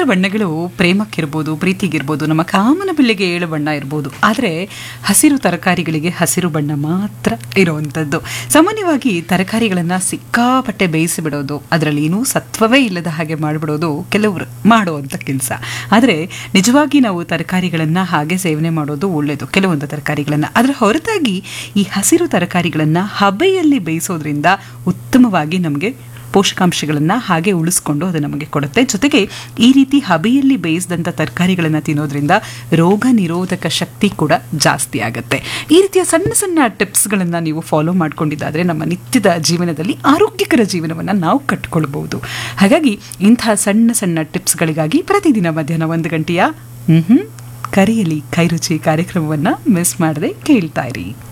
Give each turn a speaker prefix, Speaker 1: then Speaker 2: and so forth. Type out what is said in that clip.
Speaker 1: ಬಣ್ಣಗಳು ಪ್ರೇಮಕ್ಕಿರ್ಬೋದು ಪ್ರೀತಿಗಿರ್ಬೋದು ನಮ್ಮ ಕಾಮನ ಬಿಲ್ಲಿಗೆ ಏಳು ಬಣ್ಣ ಇರ್ಬೋದು ಆದರೆ ಹಸಿರು ತರಕಾರಿಗಳಿಗೆ ಹಸಿರು ಬಣ್ಣ ಮಾತ್ರ ಇರುವಂಥದ್ದು ಸಾಮಾನ್ಯವಾಗಿ ತರಕಾರಿಗಳನ್ನು ಸಿಕ್ಕಾಪಟ್ಟೆ ಬೇಯಿಸಿ ಬಿಡೋದು ಅದರಲ್ಲಿ ಏನೂ ಸತ್ವವೇ ಇಲ್ಲದ ಹಾಗೆ ಮಾಡಿಬಿಡೋದು ಕೆಲವರು ಮಾಡುವಂಥ ಕೆಲಸ ಆದರೆ ನಿಜವಾಗಿ ನಾವು ತರಕಾರಿಗಳನ್ನು ಹಾಗೆ ಸೇವನೆ ಮಾಡೋದು ಒಳ್ಳೆಯದು ಕೆಲವೊಂದು ತರಕಾರಿಗಳನ್ನು ಅದರ ಹೊರತಾಗಿ ಈ ಹಸಿರು ತರಕಾರಿಗಳನ್ನು ಹಬೆಯಲ್ಲಿ ಬೇಯಿಸೋದ್ರಿಂದ ಉತ್ತಮವಾಗಿ ನಮಗೆ ಪೋಷಕಾಂಶಗಳನ್ನು ಹಾಗೆ ಉಳಿಸ್ಕೊಂಡು ಅದು ನಮಗೆ ಕೊಡುತ್ತೆ ಜೊತೆಗೆ ಈ ರೀತಿ ಹಬೆಯಲ್ಲಿ ಬೇಯಿಸಿದಂಥ ತರಕಾರಿಗಳನ್ನು ತಿನ್ನೋದ್ರಿಂದ ರೋಗ ನಿರೋಧಕ ಶಕ್ತಿ ಕೂಡ ಜಾಸ್ತಿ ಆಗುತ್ತೆ ಈ ರೀತಿಯ ಸಣ್ಣ ಸಣ್ಣ ಟಿಪ್ಸ್ಗಳನ್ನು ನೀವು ಫಾಲೋ ಮಾಡ್ಕೊಂಡಿದ್ದಾದರೆ ನಮ್ಮ ನಿತ್ಯದ ಜೀವನದಲ್ಲಿ ಆರೋಗ್ಯಕರ ಜೀವನವನ್ನು ನಾವು ಕಟ್ಕೊಳ್ಬಹುದು ಹಾಗಾಗಿ ಇಂಥ ಸಣ್ಣ ಸಣ್ಣ ಟಿಪ್ಸ್ಗಳಿಗಾಗಿ ಪ್ರತಿದಿನ ಮಧ್ಯಾಹ್ನ ಒಂದು ಗಂಟೆಯ ಹ್ಮ್ ಕರೆಯಲಿ ಕೈರುಚಿ ಕಾರ್ಯಕ್ರಮವನ್ನು ಮಿಸ್ ಮಾಡದೆ ಕೇಳ್ತಾ ಇರಿ